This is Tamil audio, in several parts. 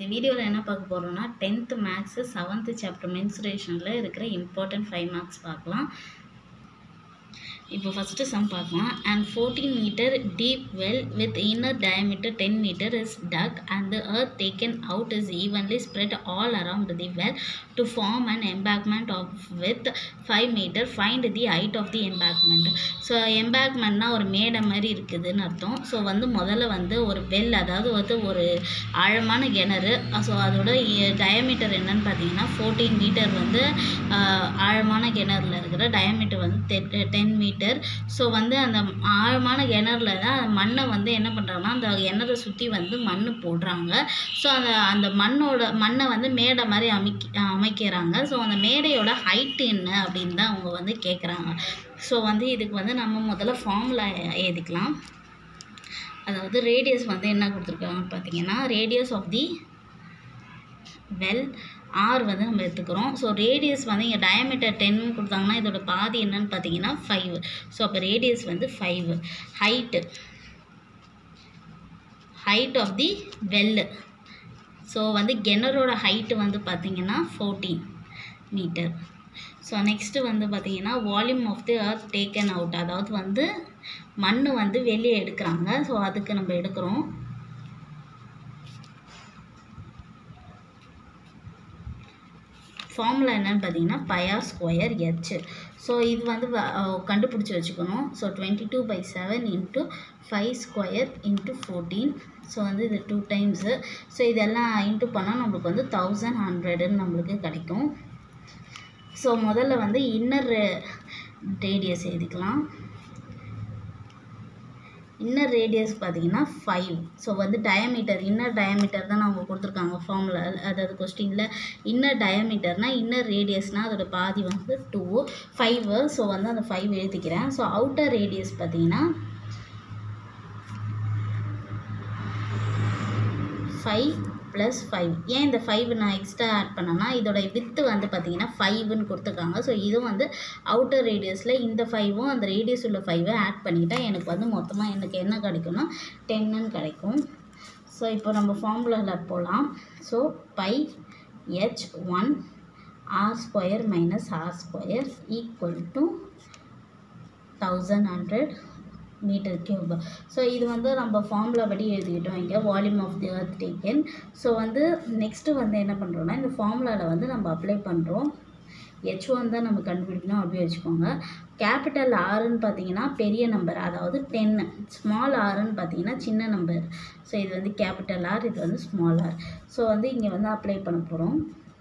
இந்த வீடியோவில் என்ன பார்க்க போகிறோம்னா டென்த்து மேக்ஸு செவன்த்து சாப்டர் மென்சுரேஷனில் இருக்கிற இம்பார்ட்டன்ட் ஃபைவ் மார்க்ஸ் பார்க்கலாம் இப்போ ஃபஸ்ட்டு சம் பார்க்கலாம் and fourteen metre deep well with inner diameter ten metre is dug and the earth taken out is evenly spread all around the well to form an embankment of with 5 meter find the height of the embankment so எம்பேக்மெண்ட்னா ஒரு மேடை மாதிரி இருக்குதுன்னு அர்த்தம் ஸோ வந்து முதல்ல வந்து ஒரு வெல் அதாவது வந்து ஒரு ஆழமான கிணறு ஸோ அதோட டயமீட்டர் என்னன்னு பார்த்தீங்கன்னா ஃபோர்டீன் மீட்டர் வந்து ஆஹ், ஆழமான கிணறுல இருக்கிற டயமீட்டர் வந்து டென் மீட்டர் ஸோ வந்து அந்த ஆழமான கிணறுல தான் மண்ணை வந்து என்ன பண்ணுறாங்கன்னா அந்த கிணறை சுற்றி வந்து மண் போடுறாங்க ஸோ அந்த அந்த மண்ணோட மண்ணை வந்து மேடை மாதிரி அமைக்க அமைக்கிறாங்க ஸோ அந்த மேடையோட ஹைட் என்ன அப்படின்னு தான் அவங்க வந்து கேட்குறாங்க ஸோ வந்து இதுக்கு வந்து நம்ம முதல்ல ஃபார்முலா எழுதிக்கலாம் அதாவது ரேடியஸ் வந்து என்ன கொடுத்துருக்காங்கன்னு பார்த்தீங்கன்னா radius of the well R வந்து நம்ம எடுத்துக்கிறோம் ஸோ ரேடியஸ் வந்து இங்கே டயமீட்டர் டென் கொடுத்தாங்கன்னா இதோட பாதி என்னன்னு பார்த்தீங்கன்னா ஃபைவ் ஸோ அப்போ ரேடியஸ் வந்து five height height of the well so வந்து கிணறோட ஹைட்டு வந்து பார்த்தீங்கன்னா ஃபோர்டீன் மீட்டர் ஸோ நெக்ஸ்ட்டு வந்து பார்த்தீங்கன்னா volume of the earth taken out அதாவது வந்து மண் வந்து வெளியே எடுக்கிறாங்க ஸோ அதுக்கு நம்ம எடுக்கிறோம் ஃபார்முலா என்னன்னு பார்த்தீங்கன்னா பையார் ஸ்கொயர் ஹெச் ஸோ இது வந்து வ- அஹ் கண்டுபிடிச்சி வச்சுக்கணும் so twenty two by seven into five square into fourteen so வந்து இது டூ டைம்ஸு ஸோ இதெல்லாம் இன்ட்டு பண்ணால் நம்மளுக்கு வந்து தௌசண்ட் ஹண்ட்ரடுன்னு நம்மளுக்கு கிடைக்கும் ஸோ முதல்ல வந்து இன்னர் ரேடியஸ் எழுதிக்கலாம் இன்னர் ரேடியஸ் பார்த்தீங்கன்னா ஃபைவ் ஸோ வந்து டயமீட்டர் இன்னர் டயமீட்டர் தான் அவங்க கொடுத்துருக்காங்க ஃபார்முலா அதாவது கொஸ்டினில் இன்னர் டயமீட்டர்னால் இன்னர் ரேடியஸ்னால் அதோட பாதி வந்து டூ ஃபைவ் ஸோ வந்து அந்த ஃபைவ் எழுதிக்கிறேன் ஸோ அவுட்டர் ரேடியஸ் பார்த்தீங்கன்னா ஃபைவ் ப்ளஸ் ஃபைவ் ஏன் இந்த ஃபைவ் நான் எக்ஸ்ட்ரா ஆட் பண்ணேன்னா இதோட வித்து வந்து பார்த்தீங்கன்னா ஃபைவ்னு கொடுத்துருக்காங்க ஸோ இதுவும் வந்து அவுட்டர் ரேடியஸில் இந்த ஃபைவும் அந்த ரேடியஸ் உள்ள ஃபைவை ஆட் பண்ணிட்டா எனக்கு வந்து மொத்தமாக எனக்கு என்ன கிடைக்கும்னா டென்னுன்னு கிடைக்கும் ஸோ இப்போ நம்ம ஃபார்முலாவில் போகலாம் so pi H one R square minus R square equal to thousand hundred metre cube so இது வந்து நம்ம ஃபார்முலா படி எழுதிக்கிட்டோம் இங்கே volume of the earth taken so வந்து நெக்ஸ்ட்டு வந்து என்ன பண்ணுறோம்னா இந்த ஃபார்முலாவில் வந்து நம்ம அப்ளை பண்ணுறோம் ஹெச் ஒன் தான் நம்ம கண்டுபிடிக்கணும் அப்படி வச்சுக்கோங்க கேபிட்டல் ஆறுன்னு பார்த்தீங்கன்னா பெரிய நம்பர் அதாவது டென்னு ஸ்மால் ஆறுன்னு பார்த்தீங்கன்னா சின்ன நம்பர் ஸோ இது வந்து கேபிட்டல் ஆர் இது வந்து ஸ்மால் ஆர் ஸோ வந்து இங்கே வந்து அப்ளை பண்ண போகிறோம்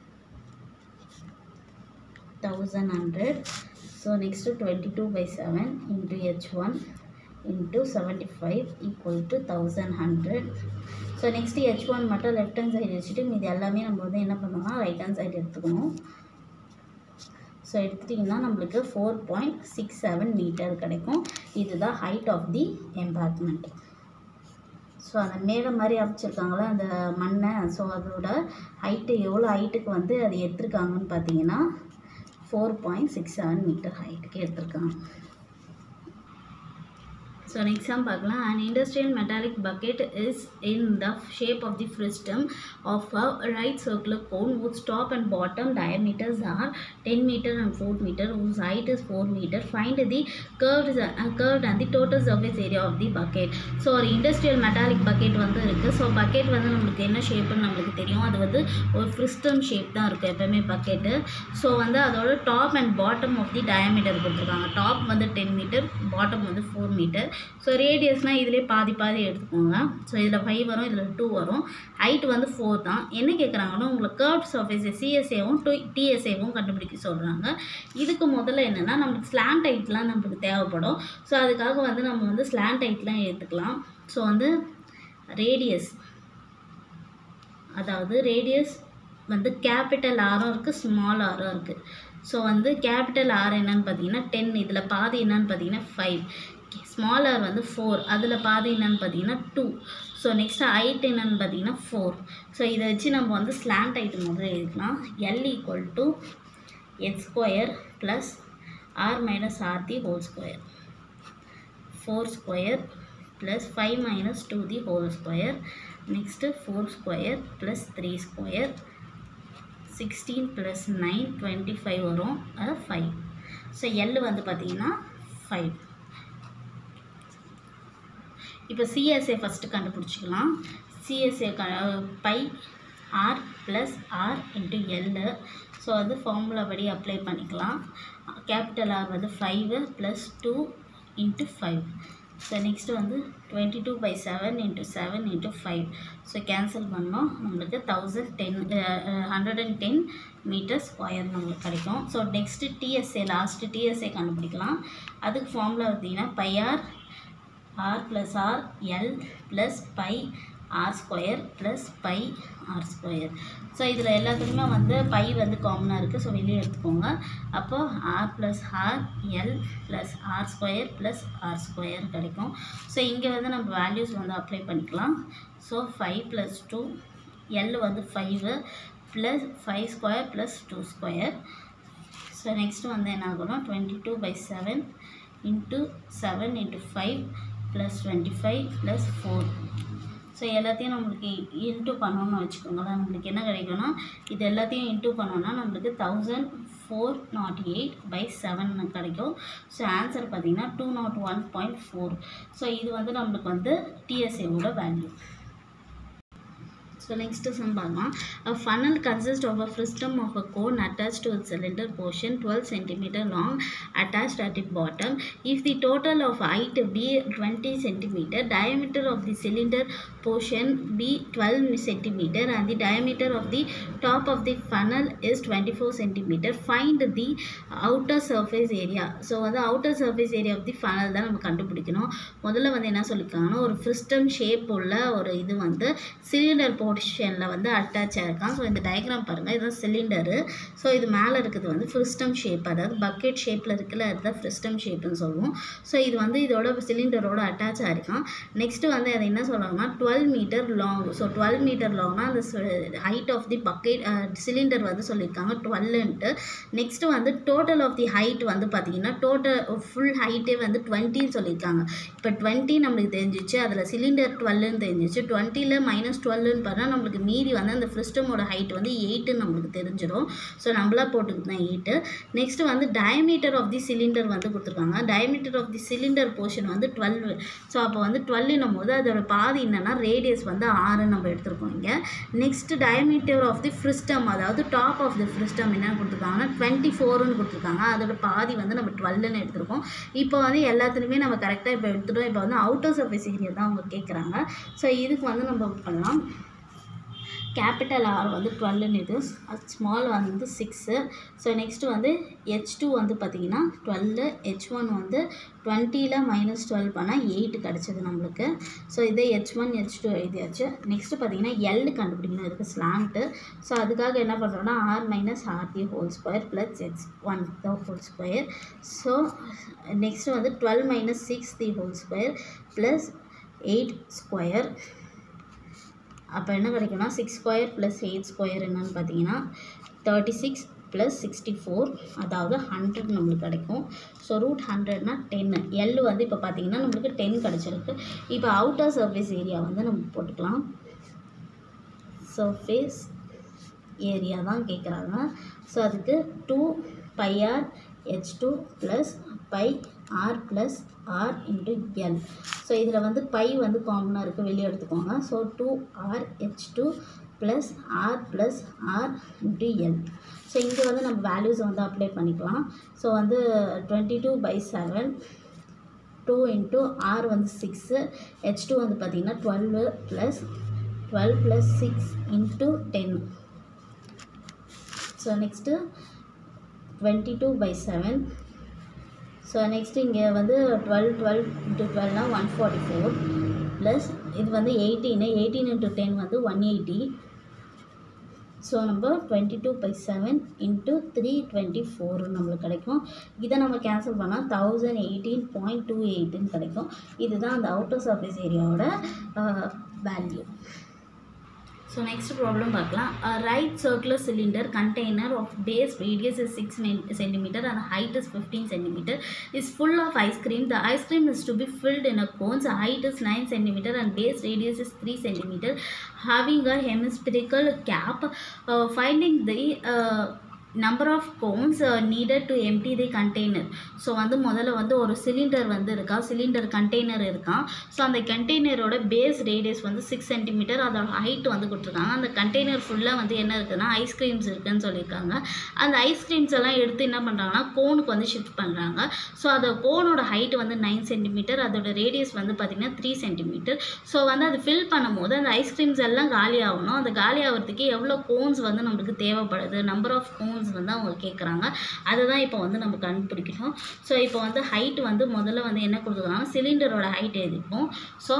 thousand hundred so next twenty two by seven into H one into seventy five equal to thousand hundred so next H one மட்டும் லெஃப்ட் ஹேண்ட் சைடு வச்சுட்டு மீதி எல்லாமே நம்ம வந்து என்ன பண்ணணும்னா ரைட் ஹேண்ட் சைடு எடுத்துக்கணும் ஸோ எடுத்துட்டிங்கன்னா நம்மளுக்கு four point six seven metre கிடைக்கும் இதுதான் height of the embankment so அந்த மேடை மாதிரி அமைச்சிருக்காங்களே அந்த மண்ணை ஸோ அதோட ஹைட்டு எவ்வளோ ஹைட்டுக்கு வந்து அது எடுத்திருக்காங்கன்னு பார்த்தீங்கன்னா four point six seven metre ஹைட்டுக்கு எடுத்திருக்காங்க ஸோ நெக்ஸ்ட் சம் பார்க்கலாம் an industrial metallic bucket is in the shape of the frustum of a right circular cone whose top and bottom diameters are 10 meter and 4 meter whose height is 4 meter find the curved uh, curved and the total surface area of the bucket so ஒரு இண்டஸ்ட்ரியல் மெட்டாலிக் பக்கெட் வந்து இருக்குது ஸோ பக்கெட் வந்து நம்மளுக்கு என்ன ஷேப்புன்னு நம்மளுக்கு தெரியும் அது வந்து ஒரு ஃப்ரிஸ்டம் ஷேப் தான் இருக்கும் எப்போவுமே பக்கெட்டு ஸோ வந்து அதோட top and bottom of the diameter கொடுத்துருக்காங்க டாப் வந்து டென் மீட்டர் பாட்டம் வந்து ஃபோர் மீட்டர் ஸோ ரேடியஸ்னால் இதிலே பாதி பாதி எடுத்துக்கோங்க ஸோ இதில் ஃபைவ் வரும் இதில் டூ வரும் ஹைட் வந்து ஃபோர் தான் என்ன கேட்குறாங்கன்னா உங்களுக்கு கர்வ் சர்ஃபேஸ் சிஎஸ்ஏவும் டூ டிஎஸ்ஏவும் கண்டுபிடிக்க சொல்கிறாங்க இதுக்கு முதல்ல என்னென்னா நம்மளுக்கு ஸ்லாண்ட் ஹைட்லாம் நம்மளுக்கு தேவைப்படும் ஸோ அதுக்காக வந்து நம்ம வந்து ஸ்லாண்ட் ஹைட்லாம் எடுத்துக்கலாம் ஸோ வந்து ரேடியஸ் அதாவது ரேடியஸ் வந்து கேபிட்டல் ஆரும் இருக்குது ஸ்மால் ஆரும் இருக்குது ஸோ வந்து கேபிட்டல் ஆர் என்னன்னு பார்த்தீங்கன்னா டென் இதில் பாதி என்னன்னு பார்த்தீங்கன்னா ஃபைவ் ஸ்மால் ஆர் வந்து ஃபோர் அதில் பாதி என்னன்னு பார்த்தீங்கன்னா டூ ஸோ நெக்ஸ்ட் ஹைட் என்னன்னு பார்த்தீங்கன்னா ஃபோர் ஸோ இதை வச்சு நம்ம வந்து ஸ்லாண்ட் ஹைட் முதல்ல எழுதிக்கலாம் L equal to H square plus R minus R the whole square four square plus five minus two the whole square next four square plus three square sixteen plus nine twenty five வரும் அது ஃபைவ் ஸோ எல் வந்து பார்த்தீங்கன்னா ஃபைவ் இப்போ சிஎஸ்ஏ ஃபஸ்ட்டு கண்டுபிடிச்சிக்கலாம் சிஎஸ்ஏ க pi R plus R into L so அது ஃபார்முலா படி அப்ளை பண்ணிக்கலாம் கேபிட்டல் ஆர் வந்து five plus two into five so next வந்து twenty two by seven into seven into five so cancel பண்ணோம் நம்மளுக்கு thousand ten hundred and ten metre square நம்மளுக்கு கிடைக்கும் so next TSA last TSA கண்டுபிடிக்கலாம் அதுக்கு ஃபார்முலா பார்த்தீங்கன்னா pi r r plus r l plus pi r square plus pi r square so இதில் எல்லாத்துக்குமே வந்து பை வந்து காமனாக இருக்குது ஸோ வெளியே எடுத்துக்கோங்க அப்போ r plus r l plus r square plus r square கிடைக்கும் ஸோ இங்கே வந்து நம்ம வேல்யூஸ் வந்து அப்ளை பண்ணிக்கலாம் so five plus two l வந்து five plus five square plus two square so next வந்து என்ன ஆகணும் twenty two by seven into seven into five plus twenty five plus four so எல்லாத்தையும் நம்மளுக்கு இன்ட்டு பண்ணோம்னு வச்சுக்கோங்களேன் நம்மளுக்கு என்ன கிடைக்கும்னா இது எல்லாத்தையும் இன்ட்டு பண்ணோம்னா நம்மளுக்கு thousand four nought eight by seven கிடைக்கும் ஸோ ஆன்சர் பார்த்தீங்கன்னா two nought one point four so இது வந்து நம்மளுக்கு வந்து டிஎஸ்ஏவோட வேல்யூ So next sum பார்க்கலாம் a funnel consists of a frustum of a cone attached to its cylinder portion 12 cm long attached at the bottom. If the total of height be 20 cm, diameter of the cylinder portion be 12 cm and the diameter of the top of the funnel is 24 cm, find the outer surface area. So வந்து outer surface area of the funnel தான் நம்ம கண்டுபிடிக்கணும் முதல்ல வந்து என்ன சொல்லியிருக்காங்கன்னா ஒரு ஃப்ரிஸ்டம் ஷேப் உள்ள ஒரு இது வந்து சிலிண்டர் போர்ஷனில் வந்து அட்டாச் ஆயிருக்கான் ஸோ இந்த டயக்ராம் பாருங்கள் இதுதான் சிலிண்டரு ஸோ இது மேலே இருக்கிறது வந்து ஃப்ரிஸ்டம் ஷேப் அதாவது பக்கெட் ஷேப்பில் இருக்குல்ல அதுதான் ஃப்ரிஸ்டம் ஷேப்னு சொல்லுவோம் ஸோ இது வந்து இதோட சிலிண்டரோட அட்டாச் ஆயிருக்கான் நெக்ஸ்ட்டு வந்து அதை என்ன சொல்கிறாங்கன்னா twelve metre long so twelve metre லாங்னா அந்த height of the bucket cylinder வந்து சொல்லியிருக்காங்க டுவெல்ன்ட்டு நெக்ஸ்ட்டு வந்து டோட்டல் ஆஃப் தி ஹைட் வந்து பார்த்தீங்கன்னா டோட்டல் ஃபுல் ஹைட்டே வந்து டுவெண்ட்டின்னு சொல்லியிருக்காங்க இப்போ டுவெண்ட்டி நம்மளுக்கு தெரிஞ்சிச்சு அதில் சிலிண்டர் டுவெல்லுன்னு தெரிஞ்சிச்சு டுவெண்ட்டியில் மைனஸ் டுவெல்லுன்னு பார்த்தா நம்மளுக்கு மீதி வந்து அந்த ஃப்ரிஸ்டமோட ஹைட் வந்து எயிட்டுன்னு நம்மளுக்கு தெரிஞ்சிடும் ஸோ நம்மளா போட்டுக்கிட்டு எயிட்டு நெக்ஸ்ட்டு வந்து டயமீட்டர் ஆஃப் தி சிலிண்டர் வந்து கொடுத்துருக்காங்க diameter of the cylinder portion வந்து டுவெல் ஸோ அப்போ வந்து டுவெல்னும் போது அதோட பாதி என்னென்னா ரேடியஸ் வந்து ஆறுன்னு நம்ம எடுத்திருக்கோம் இங்கே next diameter of the frustum அதாவது டாப் ஆஃப் தி ஃப்ரிஸ்டம் என்ன கொடுத்துருக்காங்கன்னா டுவெண்ட்டி ஃபோர்னு கொடுத்துருக்காங்க அதோட பாதி வந்து நம்ம டுவெல்னு எடுத்திருக்கோம் இப்போ வந்து எல்லாத்துலேயுமே நம்ம கரெக்டாக இப்போ எடுத்துட்டோம் இப்போ வந்து அவுட்டர் சர்ஃபேஸ் ஏரியா தான் அவங்க கேட்குறாங்க ஸோ இதுக்கு வந்து நம்ம பண்ணலாம் கேபிட்டல் ஆர் வந்து டுவெல்னு இது ஸ்மால் வந்து சிக்ஸு ஸோ நெக்ஸ்ட்டு வந்து ஹெச் டூ வந்து பார்த்திங்கன்னா டுவெல்லு ஹெச் ஒன் வந்து டுவெண்ட்டியில் மைனஸ் டுவெல் பண்ணால் எயிட் கிடச்சிது நம்மளுக்கு ஸோ இதே ஹெச் ஒன் ஹெச் டூ எழுதியாச்சு நெக்ஸ்ட்டு பார்த்தீங்கன்னா எல் கண்டுபிடிக்கணும் இதுக்கு ஸ்லாண்ட்டு ஸோ அதுக்காக என்ன பண்ணுறோன்னா r minus r d whole square plus h one the whole square so next வந்து twelve minus six the whole square plus eight square அப்போ என்ன கிடைக்கும்னா six square plus eight square என்னன்னு பார்த்தீங்கன்னா thirty six plus sixty four அதாவது ஹண்ட்ரட் நம்மளுக்கு கிடைக்கும் ஸோ ரூட் ஹண்ட்ரட்னா டென்னு எல் வந்து இப்போ பார்த்தீங்கன்னா நம்மளுக்கு டென் கிடச்சிருக்கு இப்போ அவுட்டர் சர்ஃபேஸ் ஏரியா வந்து நம்ம போட்டுக்கலாம் சர்ஃபேஸ் ஏரியா தான் கேட்குறாங்க ஸோ அதுக்கு two pi r h two plus pi R plus R into l so இதில் வந்து பை வந்து காமனாக இருக்குது வெளியே எடுத்துக்கோங்க so two r h two plus r plus R into l so இங்கே வந்து நம்ம வேல்யூஸை வந்து அப்ளை பண்ணிக்கலாம் ஸோ வந்து twenty two by seven two into r வந்து சிக்ஸு ஹெச் டூ வந்து பார்த்திங்கன்னா twelve plus twelve plus six into ten so next twenty two by seven so next இங்கே வந்து டுவெல் டுவெல் இன்ட்டு டுவெல்னா ஒன் ஃபார்ட்டி ஃபோர் ப்ளஸ் இது வந்து எயிட்டீனு எயிட்டீன் இன்ட்டு டென் வந்து ஒன் எயிட்டி ஸோ நம்ம twenty two by seven into three twenty four நம்மளுக்கு கிடைக்கும் இதை நம்ம கேன்சல் பண்ணால் தௌசண்ட் எயிட்டீன் பாயிண்ட் டூ எயிட்டுன்னு கிடைக்கும் இதுதான் அந்த அவுட்டர் சர்ஃபேஸ் ஏரியாவோட வேல்யூ ஸோ நெக்ஸ்ட் ப்ராப்ளம் பார்க்கலாம் right circular cylinder container of base radius is six centimeter and height is 15 centimeter is full of ice cream. The ice cream is to be filled in a cone. The height is 9 centimeter and base radius is 3 centimeter. Having a hemispherical cap, uh, finding the uh, number of cones uh, needed to empty the container. So வந்து முதல்ல வந்து ஒரு சிலிண்டர் வந்து இருக்கா சிலிண்டர் கண்டெய்னர் இருக்கான் ஸோ அந்த கண்டெய்னரோட பேஸ் ரேடியஸ் வந்து சிக்ஸ் சென்டிமீட்டர் அதோட ஹைட் வந்து கொடுத்துருக்காங்க அந்த கண்டெய்னர் ஃபுல்லாக வந்து என்ன இருக்குன்னா ஐஸ்கிரீம்ஸ் இருக்குன்னு சொல்லியிருக்காங்க அந்த ஐஸ்கிரீம்ஸ் எல்லாம் எடுத்து என்ன பண்ணுறாங்கன்னா கோனுக்கு வந்து ஷிஃப்ட் பண்ணுறாங்க ஸோ அந்த கோனோட ஹைட் வந்து நைன் சென்டிமீட்டர் அதோட ரேடியஸ் வந்து பார்த்திங்கன்னா த்ரீ சென்டிமீட்டர் ஸோ வந்து அது ஃபில் பண்ணும்போது அந்த ஐஸ்கிரீம்ஸ் எல்லாம் காலி ஆகணும் அந்த காலி ஆகிறதுக்கு எவ்வளோ கோன்ஸ் வந்து நம்மளுக்கு தேவைப்படுது நம்பர் ஆஃப் கோன்ஸ் வந்து அவங்க கேட்குறாங்க அதை தான் இப்போ வந்து நம்ம கண்டுபிடிக்கணும் ஸோ இப்போ வந்து ஹைட் வந்து முதல்ல வந்து என்ன கொடுத்துருக்காங்க சிலிண்டரோட ஹைட் எழுதிப்போம் ஸோ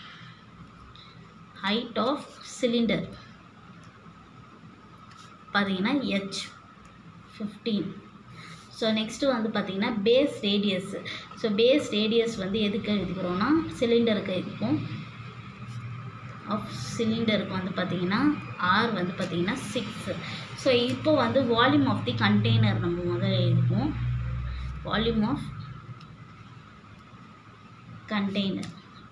ஹைட் ஆஃப் சிலிண்டர் பார்த்தீங்கன்னா ஹெச் ஃபிஃப்டீன் ஸோ நெக்ஸ்ட்டு வந்து பார்த்திங்கன்னா base radius so base radius வந்து எதுக்கு எழுதிக்கிறோன்னா சிலிண்டருக்கு எழுதிப்போம் ஆஃப் சிலிண்டருக்கு வந்து பார்த்திங்கன்னா ஆர் வந்து பார்த்திங்கன்னா சிக்ஸ் ஸோ இப்போ வந்து வால்யூம் ஆஃப் தி கண்டெய்னர் நம்ம முதல்ல எழுதிப்போம் volume of container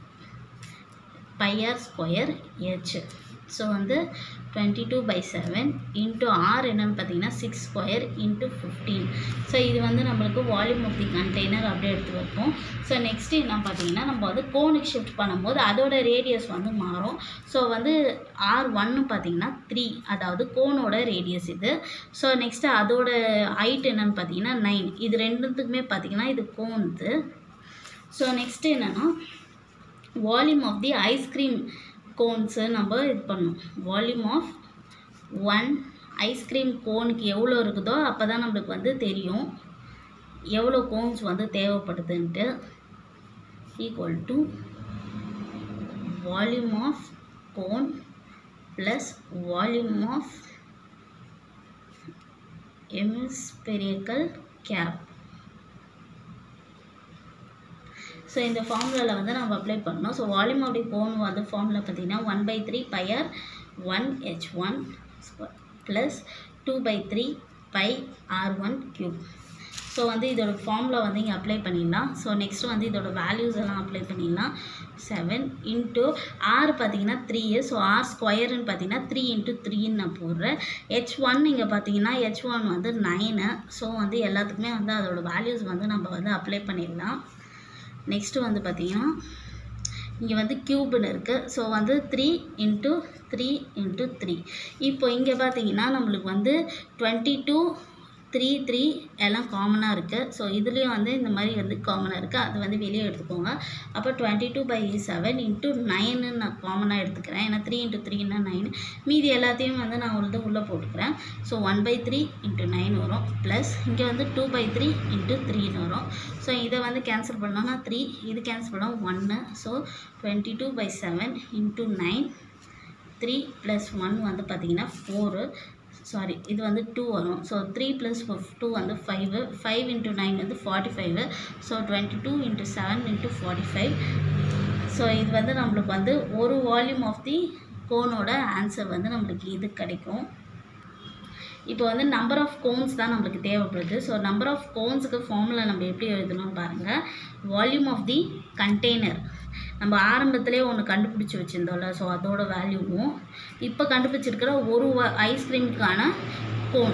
pi r square h so வந்து twenty two by seven into r என்னன்னு பார்த்தீங்கன்னா six square into fifteen so இது வந்து நம்மளுக்கு வால்யூம் ஆஃப் தி கண்டெய்னர் அப்படியே எடுத்து வைப்போம் ஸோ நெக்ஸ்ட்டு என்ன பார்த்தீங்கன்னா நம்ம வந்து கோனுக்கு ஷிஃப்ட் பண்ணும்போது அதோட ரேடியஸ் வந்து மாறும் ஸோ வந்து ஆர் ஒன்னு பார்த்தீங்கன்னா த்ரீ அதாவது கோனோட ரேடியஸ் இது ஸோ நெக்ஸ்ட்டு அதோட ஹைட் என்னன்னு பார்த்தீங்கன்னா நைன் இது ரெண்டுத்துக்குமே பார்த்தீங்கன்னா இது கோன்து ஸோ நெக்ஸ்ட்டு என்னென்னா வால்யூம் ஆஃப் தி ஐஸ்கிரீம் கோன்ஸை நம்ம இது பண்ணணும் வால்யூம் ஆஃப் ஒன் ஐஸ்கிரீம் கோனுக்கு எவ்வளோ இருக்குதோ அப்போ தான் நம்மளுக்கு வந்து தெரியும் எவ்வளோ கோன்ஸ் வந்து தேவைப்படுதுன்ட்டு equal to volume of cone plus volume of hemispherical cap so இந்த ஃபார்முலாவில் வந்து நம்ம அப்ளை பண்ணோம் so volume of the cone வந்து ஃபார்முலா பார்த்தீங்கன்னா one by three pi r one h one plus two by three pi r one cube so வந்து இதோட ஃபார்முலா வந்து இங்கே அப்ளை பண்ணிடலாம் ஸோ நெக்ஸ்ட் வந்து இதோட வேல்யூஸ் எல்லாம் அப்ளை பண்ணிடலாம் செவன் இன்ட்டு ஆர் பார்த்தீங்கன்னா த்ரீ ஸோ ஆர் ஸ்கொயர்னு பார்த்தீங்கன்னா த்ரீ இன்ட்டு த்ரீன்னு நான் போடுறேன் ஹெச் ஒன் இங்கே பார்த்தீங்கன்னா ஹெச் ஒன் வந்து நைனு ஸோ வந்து எல்லாத்துக்குமே வந்து அதோட வேல்யூஸ் வந்து நம்ம வந்து அப்ளை பண்ணிடலாம் நெக்ஸ்ட்டு வந்து பார்த்திங்கன்னா இங்கே வந்து க்யூப்னு இருக்குது ஸோ வந்து three into three into three இப்போ இங்கே பார்த்தீங்கன்னா நம்மளுக்கு வந்து டுவெண்ட்டி டூ த்ரீ த்ரீ எல்லாம் காமனாக இருக்குது ஸோ இதுலேயும் வந்து இந்த மாதிரி வந்து காமனாக இருக்குது அது வந்து வெளியே எடுத்துக்கோங்க அப்போ twenty two by seven into nine நான் காமனாக எடுத்துக்கிறேன் ஏன்னா த்ரீ இன்ட்டு த்ரீனா நைன் மீதி எல்லாத்தையும் வந்து நான் வந்து உள்ளே போட்டுக்கிறேன் so one by three into nine வரும் ப்ளஸ் இங்கே வந்து டூ பை த்ரீ இன்ட்டு த்ரீன்னு வரும் ஸோ இதை வந்து கேன்சல் பண்ணோன்னா த்ரீ இது கேன்சல் பண்ணால் ஒன்று so twenty two by seven into nine three plus one வந்து பார்த்திங்கன்னா ஃபோரு சாரி இது வந்து டூ வரும் ஸோ த்ரீ ப்ளஸ் டூ வந்து ஃபைவு ஃபைவ் இன்ட்டு நைன் வந்து forty five so twenty two into seven into forty five so இது வந்து நம்மளுக்கு வந்து ஒரு வால்யூம் ஆஃப் தி கோனோட ஆன்சர் வந்து நம்மளுக்கு இது கிடைக்கும் இப்போ வந்து நம்பர் ஆஃப் கோன்ஸ் தான் நம்மளுக்கு தேவைப்படுது ஸோ நம்பர் ஆஃப் கோன்ஸுக்கு ஃபார்முலா நம்ம எப்படி எழுதணும்னு பாருங்கள் வால்யூம் ஆஃப் தி கண்டெய்னர் நம்ம ஆரம்பத்திலே ஒன்று கண்டுபிடிச்சி வச்சுருந்தோம்ல ஸோ அதோட வேல்யூவும் இப்போ கண்டுபிடிச்சிருக்கிற ஒரு ஐஸ்கிரீமுக்கான கோன்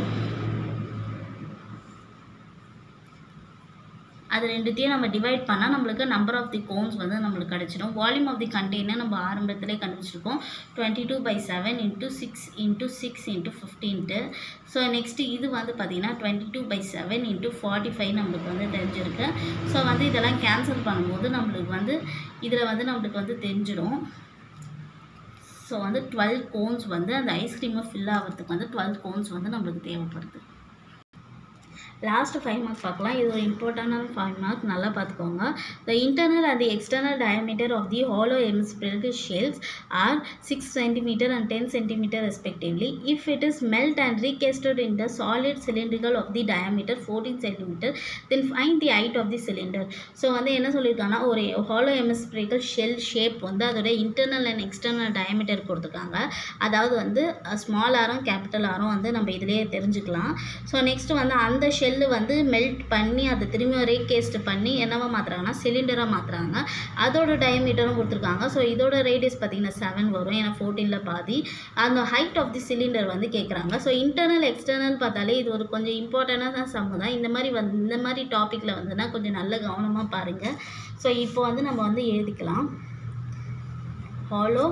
அது ரெண்டுத்தையும் நம்ம டிவைட் பண்ணால் நம்மளுக்கு நம்பர் ஆஃப் தி கோன்ஸ் வந்து நம்மளுக்கு கிடச்சிடும் வால்யூம் ஆஃப் தி கண்டெய்னர் நம்ம ஆரம்பத்திலே கண்டுபிடிச்சிருக்கோம் twenty two by seven into six into six into ஃபிஃப்டீன்ட்டு ஸோ நெக்ஸ்ட்டு இது வந்து பார்த்திங்கன்னா twenty two by seven into forty five நம்மளுக்கு வந்து தெரிஞ்சிருக்கு ஸோ வந்து இதெல்லாம் கேன்சல் பண்ணும்போது நம்மளுக்கு வந்து இதில் வந்து நம்மளுக்கு வந்து தெரிஞ்சிடும் ஸோ வந்து டுவெல் கோன்ஸ் வந்து அந்த ஐஸ்கிரீமை ஃபில் ஆகிறதுக்கு வந்து டுவெல் கோன்ஸ் வந்து நம்மளுக்கு தேவைப்படுது லாஸ்ட் ஃபைவ் மார்க் பார்க்கலாம் இது ஒரு இம்பார்ட்டண்டான ஃபைவ் மார்க் நல்லா பார்த்துக்கோங்க the internal and the external diameter of the hollow hemispherical shells are six centimetre and ten centimetre respectively if it is melt and recasted in the solid cylindrical of the diameter fourteen centimetre then find the height of the cylinder so வந்து என்ன சொல்லியிருக்காங்கன்னா ஒரு ஹாலோ எமிஸ்பிரிக்கல் ஷெல் ஷேப் வந்து அதோட இன்டர்னல் அண்ட் எக்ஸ்டர்னல் டயமீட்டர் கொடுத்துருக்காங்க அதாவது வந்து ஸ்மால் ஆரம் கேபிட்டல் ஆரம் வந்து நம்ம இதிலேயே தெரிஞ்சுக்கலாம் ஸோ நெக்ஸ்ட் வந்து அந்த ஷெல்லு வந்து மெல்ட் பண்ணி அதை திரும்பி ரீகேஸ்ட் பண்ணி என்னவா மாற்றுறாங்கன்னா சிலிண்டராக மாற்றுறாங்க அதோட டயமீட்டரும் கொடுத்துருக்காங்க ஸோ இதோட ரேடியஸ் பார்த்தீங்கன்னா செவன் வரும் ஏன்னா ஃபோர்டீனில் பாதி அந்த ஹைட் ஆஃப் தி சிலிண்டர் வந்து கேட்குறாங்க ஸோ இன்டர்னல் எக்ஸ்டர்னல் பார்த்தாலே இது ஒரு கொஞ்சம் இம்பார்ட்டண்டான சம் தான் இந்த மாதிரி வந்து இந்த மாதிரி டாப்பிக்கில் வந்துன்னா கொஞ்சம் நல்ல கவனமாக பாருங்கள் ஸோ இப்போ வந்து நம்ம வந்து எழுதிக்கலாம் ஹாலோ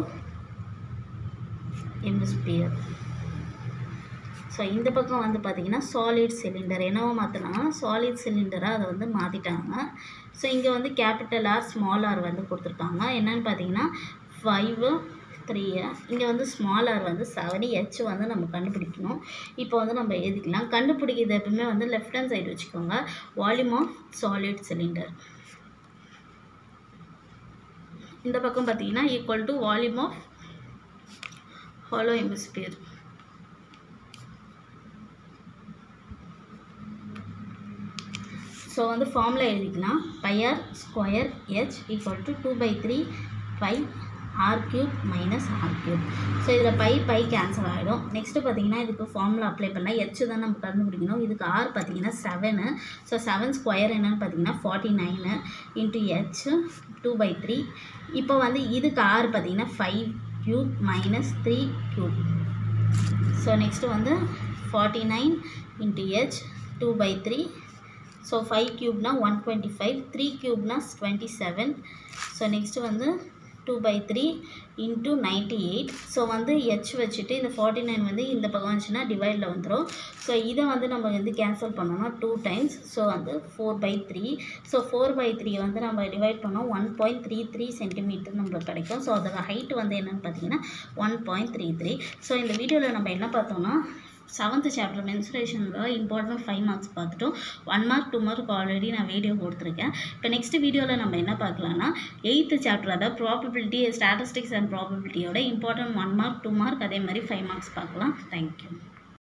எம்ஸ்பியர் ஸோ இந்த பக்கம் வந்து பார்த்திங்கன்னா சாலிட் சிலிண்டர் என்னவோ மாற்றினாங்கன்னா சாலிட் சிலிண்டராக அதை வந்து மாற்றிட்டாங்க ஸோ இங்கே வந்து கேபிட்டல் ஆர் ஸ்மால் ஆர் வந்து கொடுத்துருக்காங்க என்னென்னு பார்த்தீங்கன்னா ஃபைவு த்ரீ இங்கே வந்து ஸ்மால் ஆர் வந்து செவன் ஹெச் வந்து நம்ம கண்டுபிடிக்கணும் இப்போ வந்து நம்ம எழுதிக்கலாம் கண்டுபிடிக்கிறது எப்பவுமே வந்து லெஃப்ட் ஹேண்ட் சைடு வச்சுக்கோங்க வால்யூம் ஆஃப் சாலிட் சிலிண்டர் இந்த பக்கம் பார்த்தீங்கன்னா equal to volume of hollow hemisphere so வந்து ஃபார்மில் எழுதிக்கலாம் pi r square h equal to two by three pi r cube minus r cube so இதில் பை பை கேன்சல் ஆகிடும் நெக்ஸ்ட்டு பார்த்தீங்கன்னா இதுக்கு ஃபார்முலா அப்ளை பண்ணால் ஹெச் தான் நம்ம கண்டுபிடிக்கணும் இதுக்கு ஆர் பார்த்தீங்கன்னா செவனு ஸோ செவன் ஸ்கொயர் என்னன்னு பார்த்தீங்கன்னா forty nine into h two by three இப்போ வந்து இதுக்கு ஆர் பார்த்தீங்கன்னா five cube minus three cube so next வந்து forty nine into h two by three so five க்யூப்னா ஒன் டுவெண்ட்டி ஃபைவ் த்ரீ க்யூப்னா டுவெண்ட்டி செவன் ஸோ நெக்ஸ்ட்டு வந்து two by three into ninety eight so வந்து ஹெச் வச்சுட்டு இந்த ஃபார்ட்டி நைன் வந்து இந்த பக்கம் வந்துச்சுன்னா டிவைடில் வந்துடும் ஸோ இதை வந்து நம்ம வந்து கேன்சல் பண்ணோம்னா டூ டைம்ஸ் ஸோ வந்து four by three so four by three வந்து நம்ம டிவைட் பண்ணோம் one point three three centimetre நம்மளுக்கு கிடைக்கும் ஸோ அதோட ஹைட் வந்து என்னென்னு பார்த்தீங்கன்னா one point three three so இந்த வீடியோவில் நம்ம என்ன பார்த்தோம்னா செவன்த்து சாப்டர் மென்சுரேஷனில் இம்பார்ட்டன்ட் ஃபைவ் மார்க்ஸ் பார்த்துட்டோம் one mark two mark already நான் வீடியோ கொடுத்துருக்கேன் இப்போ நெக்ஸ்ட் வீடியோவில் நம்ம என்ன பார்க்கலாம்னா எயித்து சாப்டர் அதாவது probability statistics and ப்ராபபிலிட்டியோட important one mark two mark அதே மாதிரி ஃபைவ் மார்க்ஸ் பார்க்கலாம் தேங்க்யூ